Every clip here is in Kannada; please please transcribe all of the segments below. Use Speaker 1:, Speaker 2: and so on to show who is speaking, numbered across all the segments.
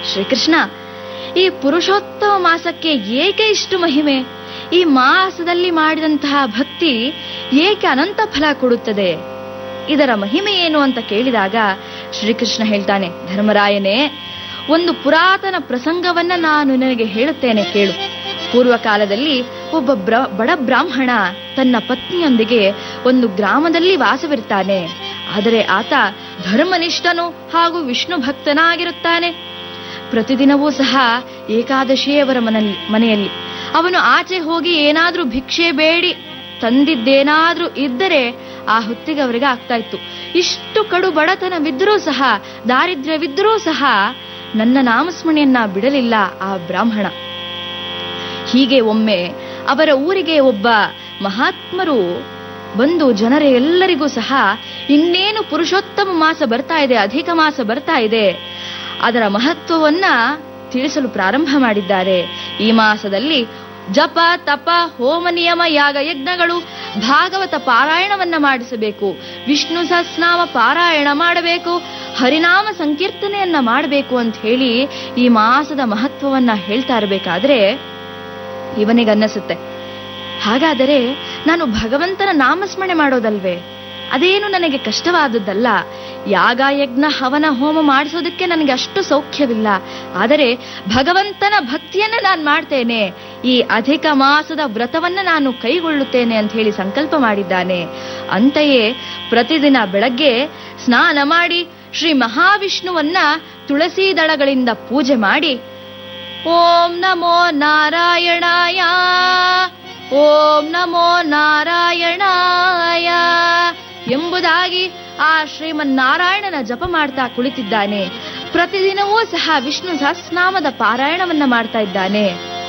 Speaker 1: ಶ್ರೀಕೃಷ್ಣ ಈ ಪುರುಷೋತ್ತಮ ಮಾಸಕ್ಕೆ ಏಕೆ ಇಷ್ಟು ಮಹಿಮೆ ಈ ಮಾಸದಲ್ಲಿ ಮಾಡಿದಂತಹ ಭಕ್ತಿ ಏಕೆ ಅನಂತ ಫಲ ಕೊಡುತ್ತದೆ ಇದರ ಮಹಿಮೆ ಏನು ಅಂತ ಕೇಳಿದಾಗ ಶ್ರೀಕೃಷ್ಣ ಹೇಳ್ತಾನೆ ಧರ್ಮರಾಯನೇ ಒಂದು ಪುರಾತನ ಪ್ರಸಂಗವನ್ನ ನಾನು ನಿನಗೆ ಹೇಳುತ್ತೇನೆ ಕೇಳು ಪೂರ್ವ ಕಾಲದಲ್ಲಿ ಒಬ್ಬ ಬ್ರ ಬಡ ಬ್ರಾಹ್ಮಣ ತನ್ನ ಪತ್ನಿಯೊಂದಿಗೆ ಒಂದು ಗ್ರಾಮದಲ್ಲಿ ವಾಸವಿರ್ತಾನೆ ಆದರೆ ಆತ ಧರ್ಮನಿಷ್ಠನು ಹಾಗೂ ವಿಷ್ಣು ಭಕ್ತನಾಗಿರುತ್ತಾನೆ ಪ್ರತಿದಿನವೂ ಸಹ ಏಕಾದಶಿಯವರ ಮನಲ್ಲಿ ಮನೆಯಲ್ಲಿ ಅವನು ಆಚೆ ಹೋಗಿ ಏನಾದ್ರೂ ಭಿಕ್ಷೆ ಬೇಡಿ ತಂದಿದ್ದೇನಾದ್ರೂ ಇದ್ದರೆ ಆ ಹೊತ್ತಿಗೆ ಅವರಿಗೆ ಆಗ್ತಾ ಇತ್ತು ಇಷ್ಟು ಕಡು ಬಡತನವಿದ್ರೂ ಸಹ ದಾರಿದ್ರ್ಯವಿದ್ರೂ ಸಹ ನನ್ನ ನಾಮಸ್ಮರಣೆಯನ್ನ ಬಿಡಲಿಲ್ಲ ಆ ಬ್ರಾಹ್ಮಣ ಹೀಗೆ ಒಮ್ಮೆ ಅವರ ಊರಿಗೆ ಒಬ್ಬ ಮಹಾತ್ಮರು ಬಂದು ಜನರ ಎಲ್ಲರಿಗೂ ಸಹ ಇನ್ನೇನು ಪುರುಷೋತ್ತಮ ಮಾಸ ಬರ್ತಾ ಇದೆ ಅಧಿಕ ಮಾಸ ಬರ್ತಾ ಇದೆ ಅದರ ಮಹತ್ವವನ್ನ ತಿಳಿಸಲು ಪ್ರಾರಂಭ ಮಾಡಿದ್ದಾರೆ ಈ ಮಾಸದಲ್ಲಿ ಜಪ ತಪ ಹೋಮ ನಿಯಮ ಯಾಗ ಯಜ್ಞಗಳು ಭಾಗವತ ಪಾರಾಯಣವನ್ನ ಮಾಡಿಸಬೇಕು ವಿಷ್ಣು ಸಹಸ್ರನಾಮ ಪಾರಾಯಣ ಮಾಡಬೇಕು ಹರಿನಾಮ ಸಂಕೀರ್ತನೆಯನ್ನ ಮಾಡಬೇಕು ಅಂತ ಹೇಳಿ ಈ ಮಾಸದ ಮಹತ್ವವನ್ನ ಹೇಳ್ತಾ ಇರಬೇಕಾದ್ರೆ ಇವನಿಗನ್ನಿಸುತ್ತೆ ಹಾಗಾದರೆ ನಾನು ಭಗವಂತನ ನಾಮಸ್ಮರಣೆ ಮಾಡೋದಲ್ವೇ ಅದೇನು ನನಗೆ ಕಷ್ಟವಾದದ್ದಲ್ಲ ಯಾಗ ಯಜ್ಞ ಹವನ ಹೋಮ ಮಾಡಿಸೋದಕ್ಕೆ ನನಗೆ ಅಷ್ಟು ಸೌಖ್ಯವಿಲ್ಲ ಆದರೆ ಭಗವಂತನ ಭಕ್ತಿಯನ್ನ ನಾನು ಮಾಡ್ತೇನೆ ಈ ಅಧಿಕ ಮಾಸದ ವ್ರತವನ್ನ ನಾನು ಕೈಗೊಳ್ಳುತ್ತೇನೆ ಅಂತ ಹೇಳಿ ಸಂಕಲ್ಪ ಮಾಡಿದ್ದಾನೆ ಅಂತೆಯೇ ಪ್ರತಿದಿನ ಬೆಳಗ್ಗೆ ಸ್ನಾನ ಮಾಡಿ ಶ್ರೀ ಮಹಾವಿಷ್ಣುವನ್ನ ತುಳಸಿ ದಳಗಳಿಂದ ಪೂಜೆ ಮಾಡಿ ಓಂ ನಮೋ ನಾರಾಯಣಾಯ ಓಂ ನಮೋ ನಾರಾಯಣಾಯ ಎಂಬುದಾಗಿ ಆ ಶ್ರೀಮನ್ನಾರಾಯಣನ ಜಪ ಮಾಡ್ತಾ ಕುಳಿತಿದ್ದಾನೆ ಪ್ರತಿದಿನವೂ ಸಹ ವಿಷ್ಣು ಸಹಸ್ರನಾಮದ ಪಾರಾಯಣವನ್ನ ಮಾಡ್ತಾ ಇದ್ದಾನೆ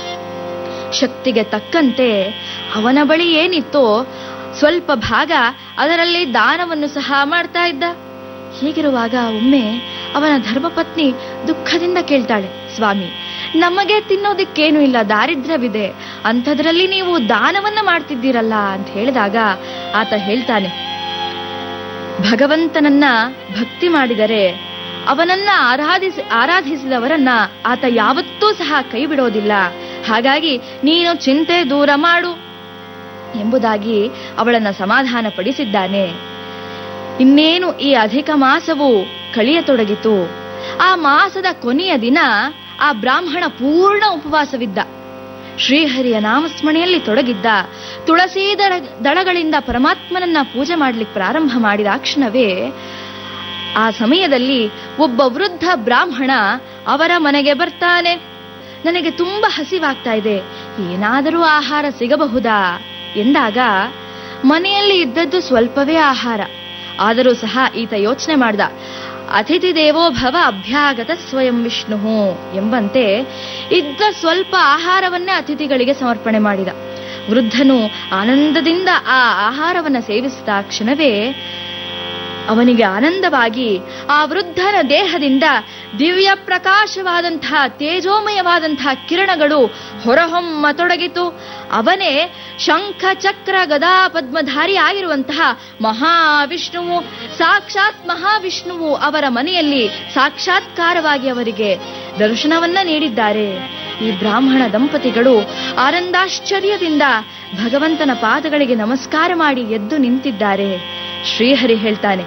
Speaker 1: ಶಕ್ತಿಗೆ ತಕ್ಕಂತೆ ಅವನ ಬಳಿ ಏನಿತ್ತೋ ಸ್ವಲ್ಪ ಭಾಗ ಅದರಲ್ಲಿ ದಾನವನ್ನು ಸಹ ಮಾಡ್ತಾ ಇದ್ದ ಹೀಗಿರುವಾಗ ಒಮ್ಮೆ ಅವನ ಧರ್ಮಪತ್ನಿ ದುಃಖದಿಂದ ಕೇಳ್ತಾಳೆ ಸ್ವಾಮಿ ನಮಗೆ ತಿನ್ನೋದಕ್ಕೇನು ಇಲ್ಲ ದಾರಿದ್ರ್ಯವಿದೆ ಅಂಥದ್ರಲ್ಲಿ ನೀವು ದಾನವನ್ನ ಮಾಡ್ತಿದ್ದೀರಲ್ಲ ಅಂತ ಹೇಳಿದಾಗ ಆತ ಹೇಳ್ತಾನೆ ಭಗವಂತನನ್ನ ಭಕ್ತಿ ಮಾಡಿದರೆ ಅವನನ್ನ ಆರಾಧಿಸಿ ಆರಾಧಿಸಿದವರನ್ನ ಆತ ಯಾವತ್ತೂ ಸಹ ಕೈ ಬಿಡೋದಿಲ್ಲ ಹಾಗಾಗಿ ನೀನು ಚಿಂತೆ ದೂರ ಮಾಡು ಎಂಬುದಾಗಿ ಅವಳನ್ನ ಸಮಾಧಾನ ಪಡಿಸಿದ್ದಾನೆ ಇನ್ನೇನು ಈ ಅಧಿಕ ಮಾಸವು ಕಳೆಯತೊಡಗಿತು ಆ ಮಾಸದ ಕೊನೆಯ ದಿನ ಆ ಬ್ರಾಹ್ಮಣ ಪೂರ್ಣ ಉಪವಾಸವಿದ್ದ ಶ್ರೀಹರಿಯ ನಾಮಸ್ಮರಣೆಯಲ್ಲಿ ತೊಡಗಿದ್ದ ತುಳಸಿ ದಳ ದಳಗಳಿಂದ ಪರಮಾತ್ಮನನ್ನ ಪೂಜೆ ಮಾಡ್ಲಿಕ್ಕೆ ಪ್ರಾರಂಭ ಮಾಡಿದ ಕ್ಷಣವೇ ಆ ಸಮಯದಲ್ಲಿ ಒಬ್ಬ ವೃದ್ಧ ಬ್ರಾಹ್ಮಣ ಅವರ ಮನೆಗೆ ಬರ್ತಾನೆ ನನಗೆ ತುಂಬಾ ಹಸಿವಾಗ್ತಾ ಇದೆ ಏನಾದರೂ ಆಹಾರ ಸಿಗಬಹುದಾ ಎಂದಾಗ ಮನೆಯಲ್ಲಿ ಇದ್ದದ್ದು ಸ್ವಲ್ಪವೇ ಆಹಾರ ಆದರೂ ಸಹ ಈತ ಯೋಚನೆ ಮಾಡ್ದ ಅತಿಥಿ ದೇವೋ ಭವ ಅಭ್ಯಾಗತ ಸ್ವಯಂ ವಿಷ್ಣು ಎಂಬಂತೆ ಇದ್ದ ಸ್ವಲ್ಪ ಆಹಾರವನ್ನೇ ಅತಿಥಿಗಳಿಗೆ ಸಮರ್ಪಣೆ ಮಾಡಿದ ವೃದ್ಧನು ಆನಂದದಿಂದ ಆ ಆಹಾರವನ್ನ ಸೇವಿಸಿದ ಕ್ಷಣವೇ ಅವನಿಗೆ ಆನಂದವಾಗಿ ಆ ವೃದ್ಧನ ದೇಹದಿಂದ ದಿವ್ಯ ಪ್ರಕಾಶವಾದಂತಹ ತೇಜೋಮಯವಾದಂತಹ ಕಿರಣಗಳು ಹೊರಹೊಮ್ಮತೊಡಗಿತು ಅವನೇ ಶಂಖ ಚಕ್ರ ಗದಾ ಪದ್ಮಧಾರಿ ಆಗಿರುವಂತಹ ಮಹಾವಿಷ್ಣುವು ಸಾಕ್ಷಾತ್ ಮಹಾವಿಷ್ಣುವು ಅವರ ಮನೆಯಲ್ಲಿ ಸಾಕ್ಷಾತ್ಕಾರವಾಗಿ ಅವರಿಗೆ ದರ್ಶನವನ್ನ ನೀಡಿದ್ದಾರೆ ಈ ಬ್ರಾಹ್ಮಣ ದಂಪತಿಗಳು ಆನಂದಾಶ್ಚರ್ಯದಿಂದ ಭಗವಂತನ ಪಾದಗಳಿಗೆ ನಮಸ್ಕಾರ ಮಾಡಿ ಎದ್ದು ನಿಂತಿದ್ದಾರೆ ಶ್ರೀಹರಿ ಹೇಳ್ತಾನೆ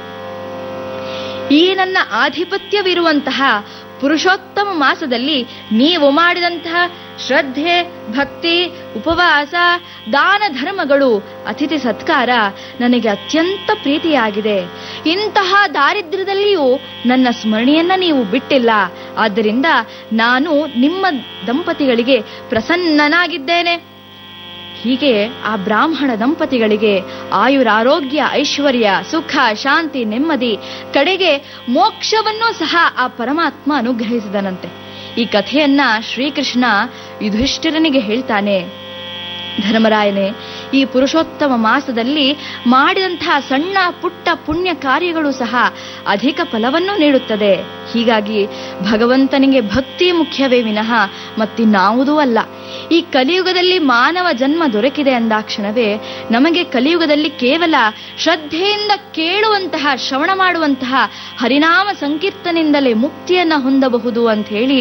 Speaker 1: ಈ ನನ್ನ ಆಧಿಪತ್ಯವಿರುವಂತಹ ಪುರುಷೋತ್ತಮ ಮಾಸದಲ್ಲಿ ನೀವು ಮಾಡಿದಂತಹ ಶ್ರದ್ಧೆ ಭಕ್ತಿ ಉಪವಾಸ ದಾನ ಧರ್ಮಗಳು ಅತಿಥಿ ಸತ್ಕಾರ ನನಗೆ ಅತ್ಯಂತ ಪ್ರೀತಿಯಾಗಿದೆ ಇಂತಹ ದಾರಿದ್ರ್ಯದಲ್ಲಿಯೂ ನನ್ನ ಸ್ಮರಣೆಯನ್ನ ನೀವು ಬಿಟ್ಟಿಲ್ಲ ಆದ್ದರಿಂದ ನಾನು ನಿಮ್ಮ ದಂಪತಿಗಳಿಗೆ ಪ್ರಸನ್ನನಾಗಿದ್ದೇನೆ ಹೀಗೆ ಆ ಬ್ರಾಹ್ಮಣ ದಂಪತಿಗಳಿಗೆ ಆಯುರಾರೋಗ್ಯ ಐಶ್ವರ್ಯ ಸುಖ ಶಾಂತಿ ನೆಮ್ಮದಿ ಕಡೆಗೆ ಮೋಕ್ಷವನ್ನೂ ಸಹ ಆ ಪರಮಾತ್ಮ ಅನುಗ್ರಹಿಸಿದನಂತೆ ಈ ಕಥೆಯನ್ನ ಶ್ರೀಕೃಷ್ಣ ಯುಧಿಷ್ಠಿರನಿಗೆ ಹೇಳ್ತಾನೆ ಧರ್ಮರಾಯನೇ ಈ ಪುರುಷೋತ್ತಮ ಮಾಸದಲ್ಲಿ ಮಾಡಿದಂತಹ ಸಣ್ಣ ಪುಟ್ಟ ಪುಣ್ಯ ಕಾರ್ಯಗಳು ಸಹ ಅಧಿಕ ಫಲವನ್ನು ನೀಡುತ್ತದೆ ಹೀಗಾಗಿ ಭಗವಂತನಿಗೆ ಭಕ್ತಿ ಮುಖ್ಯವೇ ವಿನಃ ಮತ್ತಿನ್ನಾವುದೂ ಅಲ್ಲ ಈ ಕಲಿಯುಗದಲ್ಲಿ ಮಾನವ ಜನ್ಮ ದೊರಕಿದೆ ಅಂದಾಕ್ಷಣವೇ ನಮಗೆ ಕಲಿಯುಗದಲ್ಲಿ ಕೇವಲ ಶ್ರದ್ಧೆಯಿಂದ ಕೇಳುವಂತಹ ಶ್ರವಣ ಮಾಡುವಂತಹ ಹರಿನಾಮ ಸಂಕೀರ್ತನಿಂದಲೇ ಮುಕ್ತಿಯನ್ನ ಹೊಂದಬಹುದು ಅಂತ ಹೇಳಿ